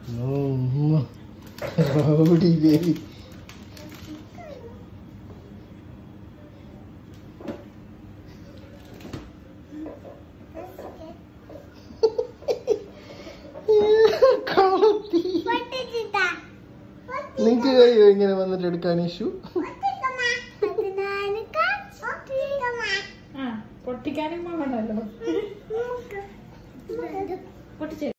rowdy baby കളത്തി നിങ്ങക്ക് കഴിയോ ഇങ്ങനെ വന്നിട്ട് എടുക്കാൻ ഇഷ്യൂ ആ പൊട്ടിക്കാനും വേണമല്ലോ പൊട്ടിച്ചേ